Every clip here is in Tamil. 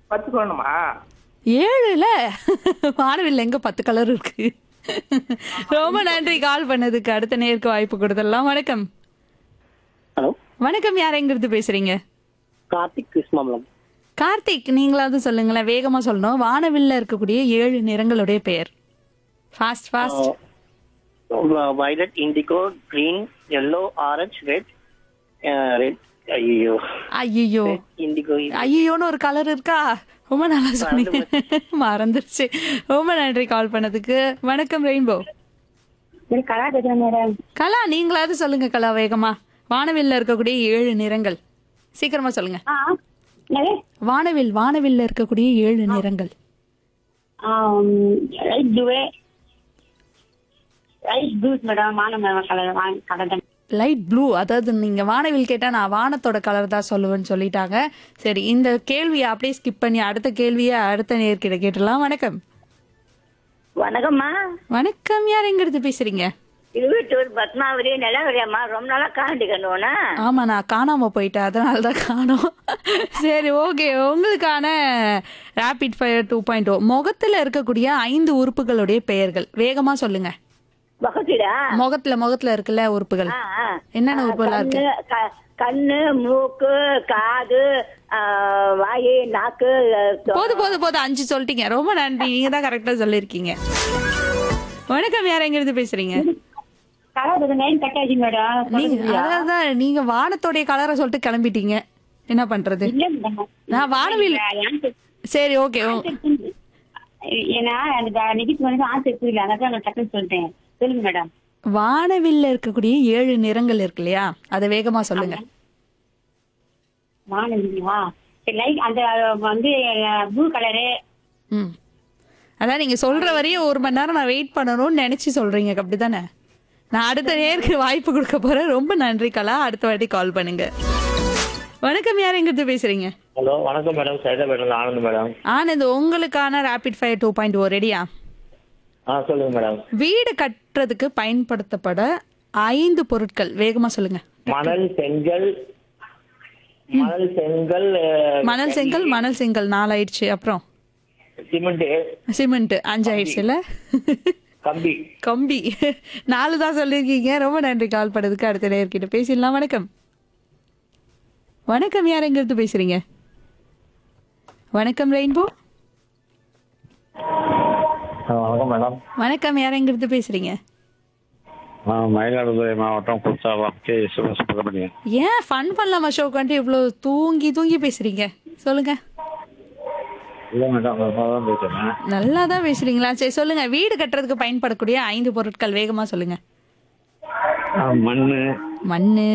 பத்து சொல்லணுமா ஏழுல வானவில் எங்க பத்து கலர் இருக்கு ரொம்ப நன்றி கால் பண்ணதுக்கு அடுத்த நேருக்கு வாய்ப்பு கொடுத்துடலாம் வணக்கம் ஹலோ வணக்கம் யார் எங்கிருந்து பேசுறீங்க கார்த்திக் கிருஷ்ணாமலம் கார்த்திக் நீங்களாவது சொல்லுங்களேன் வேகமா சொல்லணும் வானவில்ல இருக்கக்கூடிய ஏழு நிறங்களுடைய பெயர் fast fast violet indigo green yellow orange red red ஐயோ ஐயோ இண்டிகோ ஐயோன்னு ஒரு கலர் இருக்கா ரொம்ப நல்லா சொன்னீங்க மறந்துருச்சு ரொம்ப நன்றி கால் பண்ணதுக்கு வணக்கம் ரெயின்போ கலா பேசுறேன் மேடம் கலா நீங்களாவது சொல்லுங்க கலா வேகமா வானவில்ல இருக்கக்கூடிய ஏழு நிறங்கள் சீக்கிரமா சொல்லுங்க ஆ என்னது வானவில் வானவில்ல இருக்கக்கூடிய ஏழு நிறங்கள் ரைட் ப்ளூவே ரைட் ப்ளூஸ் மேடம் வானம் கலர் கலர் லைட் ப்ளூ அதாவது நீங்க வானவில் கேட்டா நான் வானத்தோட கலர் தான் சொல்லுவேன்னு சொல்லிட்டாங்க சரி இந்த கேள்வியை அப்படியே ஸ்கிப் பண்ணி அடுத்த கேள்வியை அடுத்த நேர்கிட்ட கேட்டுடலாம் வணக்கம் வணக்கம்மா வணக்கம் யார் எங்க இருந்து பேசுறீங்க இருபத்தூர் பத்மாவதி நிலவரியாம்மா ரொம்ப நாளா காண்டி கண்டுவோனா ஆமா நான் காணாம போயிட்டேன் அதனால தான் காணோம் சரி ஓகே உங்களுக்கான rapid fire two point O முகத்துல இருக்கக்கூடிய ஐந்து உறுப்புகளுடைய பெயர்கள் வேகமா சொல்லுங்க பக்கத்துடா முகத்துல முகத்துல இருக்குல்ல உறுப்புகள் என்னென்ன உறுப்புகளா இருக்கு கண்ணு க- கண்ணு மூக்கு காது ஆ, வாய் நாக்கு தொ- போது போது போது அஞ்சு சொல்லிட்டீங்க ரொம்ப நன்றி நீங்க தான் கரெக்டா சொல்லிருக்கீங்க வணக்கம் யார் எங்க இருந்து பேசுறீங்க கலர் நைன் கட்டாச்சு மேடம் நீங்க அதான் நீங்க வானத்தோடைய கலரை சொல்லிட்டு கிளம்பிட்டீங்க என்ன பண்றது இல்ல மேடம் நான் வானவில் சரி ஓகே ஏன்னா அந்த நிகித் வந்து ஆன்சர் புரியல அதான் நான் டக்குன்னு சொல்லிட்டேன் சொல்லுங்க மேடம் வானவில்ல இருக்கக்கூடிய ஏழு நிறங்கள் இருக்கு இல்லையா அதை வேகமா சொல்லுங்க வானவில்லா லைட் அந்த வந்து ப்ளூ கலரு ம் அதான் நீங்க சொல்ற வரையும் ஒரு மணி நேரம் நான் வெயிட் பண்ணணும்னு நினைச்சு சொல்றீங்க அப்படிதானே நான் அடுத்த நேருக்கு வாய்ப்பு கொடுக்க போறேன் ரொம்ப நன்றி கலா அடுத்த வாட்டி கால் பண்ணுங்க வணக்கம் யார் எங்கிருந்து பேசுறீங்க ஹலோ வணக்கம் madam Saida madam Anand madam Anand உங்களுக்கான rapid fire two point O ரெடியா ஆ சொல்லுங்க மேடம் வீடு கட்டுறதுக்கு பயன்படுத்தப்பட ஐந்து பொருட்கள் வேகமா சொல்லுங்க மணல் செங்கல் மணல் செங்கல் அஹ், மணல் செங்கல் மணல் செங்கல் நாலாயிடுச்சு அப்புறம் சிமெண்ட் சிமெண்ட் அஞ்சு ஆயிடுச்சுல கம்பி கம்பி நாலு தான் சொல்லியிருக்கீங்க ரொம்ப நன்றி கால் பண்ணதுக்கு அடுத்த நேர்கிட்ட பேசிடலாம் வணக்கம் வணக்கம் யார் எங்கிருந்து பேசுறீங்க வணக்கம் ரெயின்போ வணக்கம் மேடம் வணக்கம் யார் எங்கிருந்து பேசுறீங்க நான் மயிலாடுதுறை மாவட்டம் குற்றாலம் கே சுப்பிரமணியன் ஏன் ஃபன் பண்ணலாமா ஷோக்கு வந்துட்டு இவ்வளோ தூங்கி தூங்கி பேசுறீங்க சொல்லுங்க இல்லை மேடம் ரொம்ப தான் பேசுகிறேன் நல்லா தான் பேசுறீங்களா சரி சொல்லுங்க வீடு கட்டுறதுக்கு பயன்படக்கூடிய ஐந்து பொருட்கள் வேகமா சொல்லுங்க மண் மண்ணு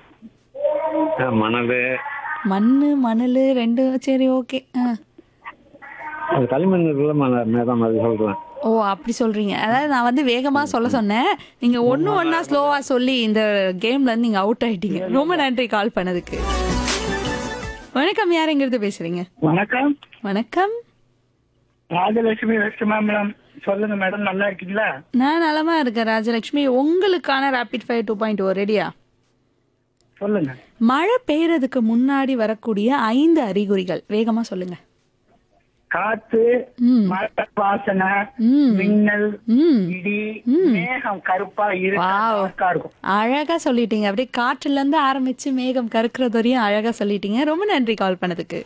மணல் மண்ணு மணல் ரெண்டு சரி ஓகே அது களிமண் இருக்குல்ல மணல் மேடம் அது சொல்கிறேன் ஓ அப்படி சொல்றீங்க அதாவது நான் வந்து வேகமா சொல்ல சொன்னேன் நீங்க ஒண்ணு ஒண்ணா ஸ்லோவா சொல்லி இந்த கேம்ல இருந்து நீங்க அவுட் ஆயிட்டீங்க ரொம்ப நன்றி கால் பண்ணதுக்கு வணக்கம் யார் எங்கிருந்து பேசுறீங்க வணக்கம் வணக்கம் ராஜலட்சுமி வெஸ்ட் மேம் சொல்லுங்க மேடம் நல்லா இருக்கீங்களா நான் நலமா இருக்கேன் ராஜலட்சுமி உங்களுக்கான rapid fire two point O ரெடியா சொல்லுங்க மழை பெய்யறதுக்கு முன்னாடி வரக்கூடிய ஐந்து அறிகுறிகள் வேகமா சொல்லுங்க காத்து ம் மழை வாசனை ம் மின்னல் ம் இடி மேகம் கருப்பா Wow. இருக்கா இருக்கும் அழகா சொல்லிட்டீங்க அப்படியே காற்றுல இருந்து ஆரம்பிச்சு மேகம் கருக்கிறது வரையும் அழகா சொல்லிட்டீங்க ரொம்ப நன்றி கால் பண்ணதுக்கு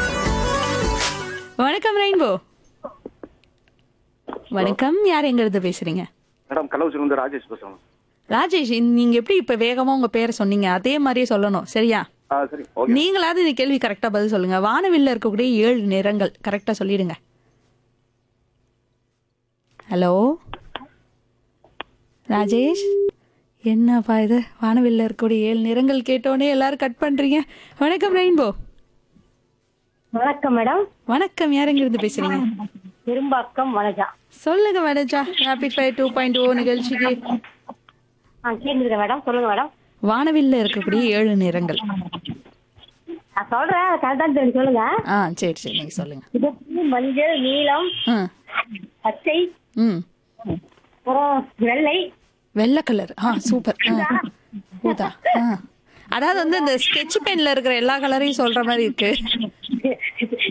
வணக்கம் ரெயின்போ வணக்கம் யார் எங்க இருந்து பேசுறீங்க மேடம் கலவுசில இருந்து ராஜேஷ் பேசுறேன் ராஜேஷ் இந்த- நீங்க எப்படி இப்ப வேகமா உங்க பேரை சொன்னீங்க அதே மாதிரியே சொல்லணும் சரியா ஆ சரி ஓகே நீங்களாவது இந்த கேள்வி கரெக்டா பதில் சொல்லுங்க வானவில்ல இருக்கக்கூடிய ஏழு நிறங்கள் கரெக்டா சொல்லிடுங்க ஹலோ ராஜேஷ் என்னப்பா இது வானவில்ல இருக்கக்கூடிய ஏழு நிறங்கள் கேட்டோடனே எல்லாரும் கட் பண்றீங்க வணக்கம் ரெயின்போ வணக்கம் மேடம் வணக்கம் யாருங்க இருந்து பேசுறீங்க பெரும்பாக்கம் வனஜா சொல்லுங்க Vanaja rapid fire two point O நிகழ்ச்சிக்கு ஆ கேட்டுருக்கேன் மேடம் சொல்லுங்க மேடம் வானவில்ல இருக்கக்கூடிய ஏழு நிறங்கள் நான் சொல்றேன் கரெக்டா தெரியும் சொல்லுங்க ஆ சரி சரி நீங்க சொல்லுங்க சிவப்பு மஞ்சள் நீலம் ம் பச்சை ம் அப்புறம் வெள்ளை வெள்ளை கலர் ஆ சூப்பர் ஆ ஊதா ஆ அதாவது வந்து இந்த ஸ்கெட்ச் பென்ல இருக்கிற எல்லா கலரையும் சொல்ற மாதிரி இருக்கு